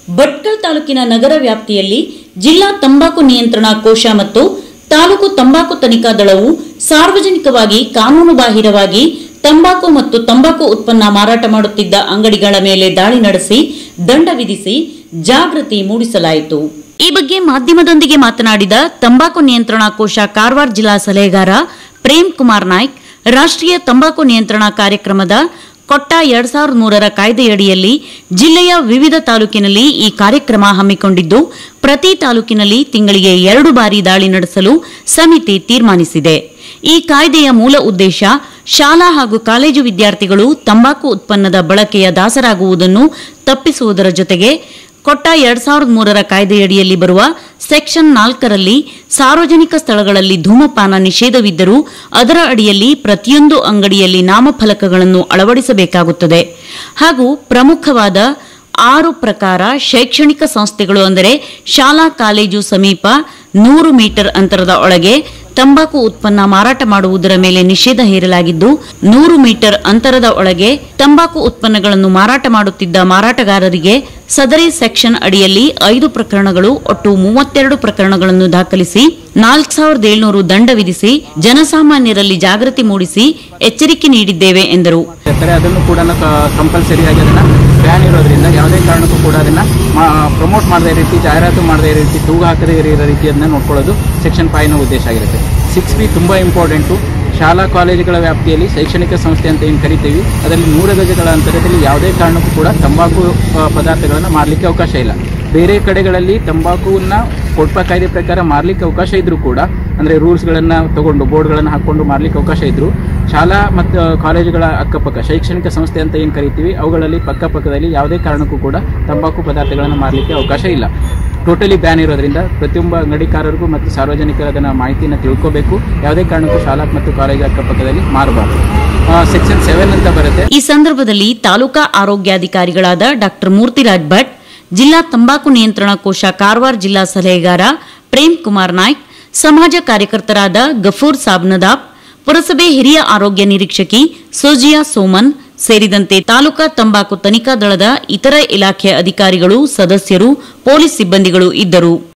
ಭಟ್ಕಳ ತಾಲೂಕಿನ ನಗರ ವ್ಯಾಪ್ತಿಯಲ್ಲಿ ಜಿಲ್ಲಾ ತಂಬಾಕು ನಿಯಂತ್ರಣ ಕೋಶ ಮತ್ತು ತಾಲೂಕು ತಂಬಾಕು ತನಿಖಾ ದಳವು ಸಾರ್ವಜನಿಕವಾಗಿ ಕಾನೂನುಬಾಹಿರವಾಗಿ ತಂಬಾಕು ಮತ್ತು ತಂಬಾಕು ಉತ್ಪನ್ನ ಮಾರಾಟ ಮಾಡುತ್ತಿದ್ದ ಅಂಗಡಿಗಳ ಮೇಲೆ ದಾಳಿ ನಡೆಸಿ ದಂಡ ವಿಧಿಸಿ ಜಾಗೃತಿ ಮೂಡಿಸಲಾಯಿತು ಈ ಬಗ್ಗೆ ಮಾಧ್ಯಮದೊಂದಿಗೆ ಮಾತನಾಡಿದ ತಂಬಾಕು ನಿಯಂತ್ರಣ ಕೋಶ ಕಾರವಾರ ಜಿಲ್ಲಾ ಸಲಹೆಗಾರ ಪ್ರೇಮ್ ಕುಮಾರ್ ನಾಯ್ಕ್ ರಾಷ್ಟ್ರೀಯ ತಂಬಾಕು ನಿಯಂತ್ರಣ ಕಾರ್ಯಕ್ರಮದ ಕೊಟ್ಟ ಎರಡ್ ಸಾವಿರದ ಮೂರರ ಕಾಯ್ದೆಯಡಿಯಲ್ಲಿ ಜಿಲ್ಲೆಯ ವಿವಿಧ ತಾಲೂಕಿನಲ್ಲಿ ಈ ಕಾರ್ಯಕ್ರಮ ಹಮ್ಮಿಕೊಂಡಿದ್ದು ಪ್ರತಿ ತಾಲೂಕಿನಲ್ಲಿ ತಿಂಗಳಿಗೆ ಎರಡು ಬಾರಿ ದಾಳಿ ನಡೆಸಲು ಸಮಿತಿ ತೀರ್ಮಾನಿಸಿದೆ ಈ ಕಾಯ್ದೆಯ ಮೂಲ ಉದ್ದೇಶ ಶಾಲಾ ಹಾಗೂ ಕಾಲೇಜು ವಿದ್ಯಾರ್ಥಿಗಳು ತಂಬಾಕು ಉತ್ಪನ್ನದ ಬಳಕೆಯ ದಾಸರಾಗುವುದನ್ನು ತಪ್ಪಿಸುವುದರ ಜೊತೆಗೆ ಕೊಟ್ಟ ಎರಡ್ ಸಾವಿರದ ಮೂರರ ಕಾಯ್ದೆಯಡಿಯಲ್ಲಿ ಬರುವ ಸೆಕ್ಷನ್ ನಾಲ್ಕರಲ್ಲಿ ಸಾರ್ವಜನಿಕ ಸ್ಥಳಗಳಲ್ಲಿ ಧೂಮಪಾನ ನಿಷೇಧವಿದ್ದರೂ ಅದರ ಅಡಿಯಲ್ಲಿ ಪ್ರತಿಯೊಂದು ಅಂಗಡಿಯಲ್ಲಿ ನಾಮಫಲಕಗಳನ್ನು ಅಳವಡಿಸಬೇಕಾಗುತ್ತದೆ ಹಾಗೂ ಪ್ರಮುಖವಾದ ಆರು ಪ್ರಕಾರ ಶೈಕ್ಷಣಿಕ ಸಂಸ್ಥೆಗಳು ಅಂದರೆ ಶಾಲಾ ಕಾಲೇಜು ಸಮೀಪ ನೂರು ಮೀಟರ್ ಅಂತರದ ಒಳಗೆ ತಂಬಾಕು ಉತ್ಪನ್ನ ಮಾರಾಟ ಮಾಡುವುದರ ಮೇಲೆ ನಿಷೇಧ ಹೇರಲಾಗಿದ್ದು ನೂರು ಮೀಟರ್ ಅಂತರದ ಒಳಗೆ ತಂಬಾಕು ಉತ್ಪನ್ನಗಳನ್ನು ಮಾರಾಟ ಮಾಡುತ್ತಿದ್ದ ಮಾರಾಟಗಾರರಿಗೆ ಸದರಿ ಸೆಕ್ಷನ್ ಅಡಿಯಲ್ಲಿ ಐದು ಪ್ರಕರಣಗಳು ಒಟ್ಟು ಮೂವತ್ತೆರಡು ಪ್ರಕರಣಗಳನ್ನು ದಾಖಲಿಸಿ ನಾಲ್ಕು ಸಾವಿರದ ಏಳ್ನೂರು ದಂಡ ವಿಧಿಸಿ ಜನಸಾಮಾನ್ಯರಲ್ಲಿ ಜಾಗೃತಿ ಮೂಡಿಸಿ ಎಚ್ಚರಿಕೆ ನೀಡಿದ್ದೇವೆ ಎಂದರು ಇರ್ತಾರೆ ಅದನ್ನು ಕೂಡ ಕಂಪಲ್ಸರಿ ಆಗಿ ಅದನ್ನ ಬ್ಯಾನ್ ಇರೋದ್ರಿಂದ ಯಾವುದೇ ಕಾರಣಕ್ಕೂ ಕೂಡ ಅದನ್ನ ಪ್ರಮೋಟ್ ಮಾಡದೇ ರೀತಿ ಜಾಹೀರಾತು ಮಾಡದೇ ರೀತಿ ತೂಗು ಹಾಕದೇ ಇರೋ ರೀತಿ ಅದನ್ನ ನೋಡ್ಕೊಳ್ಳೋದು ಸೆಕ್ಷನ್ ಫೈವ್ನ ಉದ್ದೇಶ ಆಗಿರುತ್ತೆ ಸಿಕ್ಸ್ ಬಿ ತುಂಬ ಇಂಪಾರ್ಟೆಂಟು ಶಾಲಾ ಕಾಲೇಜುಗಳ ವ್ಯಾಪ್ತಿಯಲ್ಲಿ ಶೈಕ್ಷಣಿಕ ಸಂಸ್ಥೆ ಅಂತ ಏನು ಕರಿತೀವಿ ಅದರಲ್ಲಿ ನೂರು ಗಜಗಳ ಅಂತರದಲ್ಲಿ ಯಾವುದೇ ಕಾರಣಕ್ಕೂ ಕೂಡ ತಂಬಾಕು ಆ, ಪದಾರ್ಥಗಳನ್ನು ಮಾರಲಿಕ್ಕೆ ಅವಕಾಶ ಇಲ್ಲ ಬೇರೆ ಕಡೆಗಳಲ್ಲಿ ತಂಬಾಕುವನ್ನ ಕೊಡ್ಪ ಕಾಯ್ದೆ ಪ್ರಕಾರ ಮಾರಲಿಕ್ಕೆ ಅವಕಾಶ ಇದ್ರೂ ಕೂಡ ಅಂದರೆ ರೂಲ್ಸ್ಗಳನ್ನು ತಗೊಂಡು ಬೋರ್ಡ್ಗಳನ್ನು ಹಾಕ್ಕೊಂಡು ಮಾರಲಿಕ್ಕೆ ಅವಕಾಶ ಇದ್ರೂ ಶಾಲಾ ಮತ್ತು ಕಾಲೇಜುಗಳ ಅಕ್ಕಪಕ್ಕ ಶೈಕ್ಷಣಿಕ ಸಂಸ್ಥೆ ಅಂತ ಏನು ಕರಿತೀವಿ ಅವುಗಳಲ್ಲಿ ಪಕ್ಕಪಕ್ಕದಲ್ಲಿ ಯಾವುದೇ ಕಾರಣಕ್ಕೂ ಕೂಡ ತಂಬಾಕು ಪದಾರ್ಥಗಳನ್ನು ಮಾರಲಿಕ್ಕೆ ಅವಕಾಶ ಇಲ್ಲ ಟೋಟಲಿ ಬ್ಯಾನ್ ಇರೋದ್ರಿಂದ ಪ್ರತಿಯೊಬ್ಬ ಅಂಗಡಿಕಾರರಿಗೂ ಮತ್ತು ಸಾರ್ವಜನಿಕರು ಅದನ್ನು ಮಾಹಿತಿಯನ್ನು ತಿಳ್ಕೋಬೇಕು ಯಾವುದೇ ಕಾರಣಕ್ಕೂ ಶಾಲಾ ಮತ್ತು ಕಾಲೇಜು ಅಕ್ಕಪಕ್ಕದಲ್ಲಿ ಮಾರಬಾರ್ದು ಸೆಕ್ಷನ್ ಸೆವೆನ್ ಅಂತ ಬರುತ್ತೆ ಈ ಸಂದರ್ಭದಲ್ಲಿ ತಾಲೂಕಾ ಆರೋಗ್ಯಾಧಿಕಾರಿಗಳಾದ ಡಾಕ್ಟರ್ ಮೂರ್ತಿರಾಜ್ ಭಟ್ ಜಿಲ್ಲಾ ತಂಬಾಕು ನಿಯಂತ್ರಣ ಕೋಶ ಕಾರವಾರ ಜಿಲ್ಲಾ ಸಲಹೆಗಾರ ಪ್ರೇಮ್ ಕುಮಾರ್ ನಾಯ್ಕ್ ಸಮಾಜ ಕಾರ್ಯಕರ್ತರಾದ ಗಫೂರ್ ಸಾಬ್ನದಾಬ್ ಪುರಸಭೆ ಹಿರಿಯ ಆರೋಗ್ಯ ನಿರೀಕ್ಷಕಿ ಸೋಜಿಯಾ ಸೋಮನ್ ಸೇರಿದಂತೆ ತಾಲೂಕಾ ತಂಬಾಕು ತನಿಖಾ ದಳದ ಇತರ ಇಲಾಖೆ ಅಧಿಕಾರಿಗಳು ಸದಸ್ಯರು ಪೊಲೀಸ್ ಸಿಬ್ಬಂದಿಗಳು ಇದ್ದರು